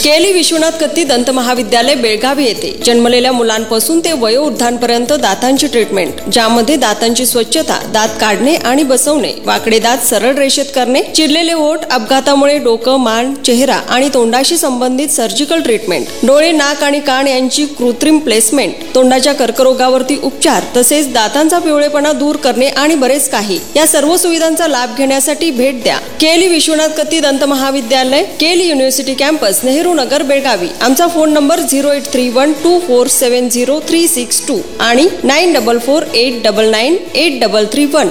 केली विश्वनाथ कत्ती दंत महाविद्यालय बेळगावी येथे जन्मलेल्या मुलांपासून ते वयोवृद्धांपर्यंत दातांची ट्रीटमेंट ज्यामध्ये दातांची स्वच्छता दात काढणे आणि बसवणे वाकडे दात सरळ रेषेत करणे चिरलेले ओठ अपघातामुळे डोकं मान चेहरा आणि तोंडाशी संबंधित सर्जिकल ट्रीटमेंट डोळे नाक आणि कान यांची कृत्रिम प्लेसमेंट तोंडाच्या कर्करोगावरती उपचार तसेच दातांचा पिवळेपणा दूर करणे आणि बरेच काही या सर्व सुविधांचा लाभ घेण्यासाठी भेट द्या केली विश्वनाथ कत्ती दंत महाविद्यालय KLE university campus Nehru Nagar Belagavi आमचा phone number zero eight three one two four seven zero three six two आणि nine double four eight double nine eight double three one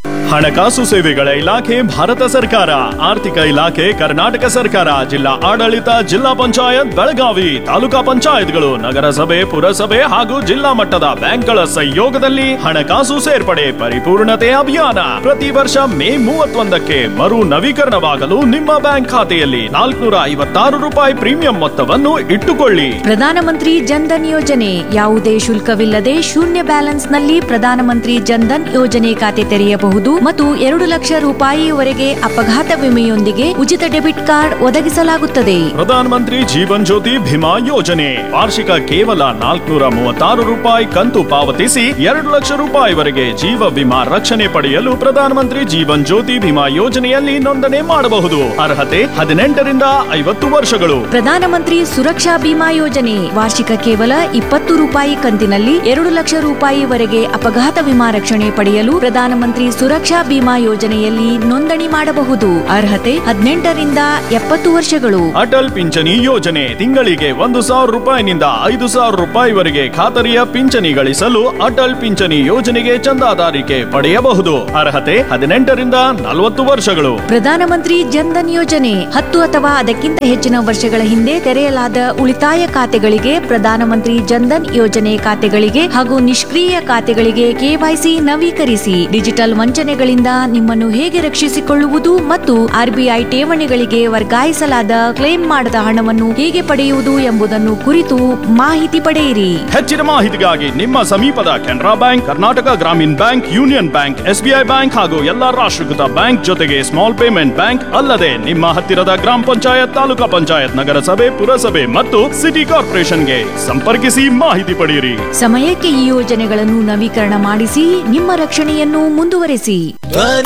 ಹಣಕಾಸು ಸೇವೆಗಳ ಇಲಾಖೆ ಭಾರತ ಸರ್ಕಾರ ಆರ್ಥಿಕ ಇಲಾಖೆ ಕರ್ನಾಟಕ ಸರ್ಕಾರ ಜಿಲ್ಲಾ ಆಡಳಿತ ಜಿಲ್ಲಾ ಪಂಚಾಯತ್ ಬೆಳಗಾವಿ ತಾಲೂಕಾ ಪಂಚಾಯತ್ಗಳು ನಗರಸಭೆ ಪುರಸಭೆ ಹಾಗೂ ಜಿಲ್ಲಾ ಮಟ್ಟದ ಬ್ಯಾಂಕ್ಗಳ ಸಹಯೋಗದಲ್ಲಿ ಹಣಕಾಸು ಸೇರ್ಪಡೆ ಪರಿಪೂರ್ಣತೆ ಅಭಿಯಾನ ಪ್ರತಿ ವರ್ಷ ಮೇ ಮೂವತ್ತೊಂದಕ್ಕೆ ಮರು ನವೀಕರಣವಾಗಲು ನಿಮ್ಮ ಬ್ಯಾಂಕ್ ಖಾತೆಯಲ್ಲಿ ನಾಲ್ಕುನೂರ ಐವತ್ತಾರು ರೂಪಾಯಿ ಪ್ರೀಮಿಯಂ ಮೊತ್ತವನ್ನು ಇಟ್ಟುಕೊಳ್ಳಿ ಪ್ರಧಾನಮಂತ್ರಿ ಜನ್ಧನ್ ಯೋಜನೆ ಯಾವುದೇ ಶುಲ್ಕವಿಲ್ಲದೆ ಶೂನ್ಯ ಬ್ಯಾಲೆನ್ಸ್ನಲ್ಲಿ ಪ್ರಧಾನಮಂತ್ರಿ ಜನ್ಧನ್ ಯೋಜನೆ ಖಾತೆ ತೆರೆಯಬಹುದು ಮತ್ತು ಎರಡು ಲಕ್ಷ ರೂಪಾಯಿವರೆಗೆ ಅಪಘಾತ ವಿಮೆಯೊಂದಿಗೆ ಉಚಿತ ಡೆಬಿಟ್ ಕಾರ್ಡ್ ಒದಗಿಸಲಾಗುತ್ತದೆ ಪ್ರಧಾನ ಮಂತ್ರಿ ಜೀವನ್ ಜ್ಯೋತಿ ಭೀಮಾ ಯೋಜನೆ ವಾರ್ಷಿಕ ಕೇವಲ ನಾಲ್ಕುನೂರ ಮೂವತ್ತಾರು ರೂಪಾಯಿ ಕಂತು ಪಾವತಿಸಿ ಎರಡು ಲಕ್ಷ ರೂಪಾಯಿವರೆಗೆ ಜೀವ ವಿಮಾ ರಕ್ಷಣೆ ಪಡೆಯಲು ಪ್ರಧಾನ ಮಂತ್ರಿ ಜೀವನ್ ಜ್ಯೋತಿ ಭೀಮಾ ಯೋಜನೆಯಲ್ಲಿ ನೋಂದಣಿ ಮಾಡಬಹುದು ಅರ್ಹತೆ ಹದಿನೆಂಟರಿಂದ ಐವತ್ತು ವರ್ಷಗಳು ಪ್ರಧಾನಮಂತ್ರಿ ಸುರಕ್ಷಾ ಬಿಮಾ ಯೋಜನೆ ವಾರ್ಷಿಕ ಕೇವಲ ಇಪ್ಪತ್ತು ರೂಪಾಯಿ ಕಂತಿನಲ್ಲಿ ಎರಡು ಲಕ್ಷ ರೂಪಾಯಿವರೆಗೆ ಅಪಘಾತ ವಿಮಾ ರಕ್ಷಣೆ ಪಡೆಯಲು ಪ್ರಧಾನಮಂತ್ರಿ ಸುರಕ್ಷಾ ಬಿಮಾ ಯೋಜನೆಯಲ್ಲಿ ನೋಂದಣಿ ಮಾಡಬಹುದು ಅರ್ಹತೆ ಹದಿನೆಂಟರಿಂದ ಎಪ್ಪತ್ತು ವರ್ಷಗಳು ಅಟಲ್ ಪಿಂಚಣಿ ಯೋಜನೆ ತಿಂಗಳಿಗೆ ಒಂದು ಸಾವಿರ ರೂಪಾಯಿನಿಂದ ಐದು ಸಾವಿರ ರೂಪಾಯಿವರೆಗೆ ಖಾತರಿಯ ಪಿಂಚಣಿ ಗಳಿಸಲು ಅಟಲ್ ಪಿಂಚಣಿ ಯೋಜನೆಗೆ ಚಂದಾದಾರಿಕೆ ಪಡೆಯಬಹುದು ಅರ್ಹತೆ ಹದಿನೆಂಟರಿಂದ ನಲವತ್ತು ವರ್ಷಗಳು ಪ್ರಧಾನಮಂತ್ರಿ ಜನ್ಧನ್ ಯೋಜನೆ ಹತ್ತು ಅಥವಾ ಅದಕ್ಕಿಂತ ಹೆಚ್ಚಿನ ವರ್ಷಗಳ ಹಿಂದೆ ತೆರೆಯಲಾದ ಉಳಿತಾಯ ಖಾತೆಗಳಿಗೆ ಪ್ರಧಾನಮಂತ್ರಿ ಜನ್ಧನ್ ಯೋಜನೆ ಖಾತೆಗಳಿಗೆ ಹಾಗೂ ನಿಷ್ಕ್ರಿಯ ಖಾತೆಗಳಿಗೆ ಕೆವೈಸಿ ನವೀಕರಿಸಿ ಡಿಜಿಟಲ್ ವಂಚನೆಗಳಿಂದ ನಿಮ್ಮನ್ನು ಹೇಗೆ ರಕ್ಷಿಸಿಕೊಳ್ಳುವುದು ಮತ್ತು ಆರ್ಬಿಐ ಠೇವಣಿಗಳಿಗೆ ವರ್ಗಾಯಿಸಲಾದ ಕ್ಲೇಮ್ ಮಾಡದ ಹಣವನ್ನು ಹೇಗೆ ಪಡೆಯುವುದು ಎಂಬುದನ್ನು ಕುರಿತು ಮಾಹಿತಿ ಪಡೆಯಿರಿ ಹೆಚ್ಚಿನ ಮಾಹಿತಿಗಾಗಿ ನಿಮ್ಮ ಸಮೀಪದ Canara bank Karnataka Grameena bank union bank SBI bank ಹಾಗೂ ಎಲ್ಲಾ ರಾಷ್ಟ್ರೀಕೃತ ಬ್ಯಾಂಕ್ ಜೊತೆಗೆ ಸ್ಮಾಲ್ ಪೇಮೆಂಟ್ ಬ್ಯಾಂಕ್ ಅಲ್ಲದೆ ನಿಮ್ಮ ಹತ್ತಿರದ ಗ್ರಾಮ ಪಂಚಾಯತ್ ತಾಲೂಕಾ ಪಂಚಾಯತ್ ನಗರಸಭೆ ಪುರಸಭೆ ಮತ್ತು ಸಿಟಿ ಕಾರ್ಪೊರೇಷನ್ಗೆ ಸಂಪರ್ಕಿಸಿ ಮಾಹಿತಿ ಪಡೆಯಿರಿ ಸಮಯಕ್ಕೆ ಈ ಯೋಜನೆಗಳನ್ನು ನವೀಕರಣ ಮಾಡಿಸಿ ನಿಮ್ಮ ರಕ್ಷಣೆಯನ್ನು ಮುಂದುವರೆಸಿ ಧ್ವನಿ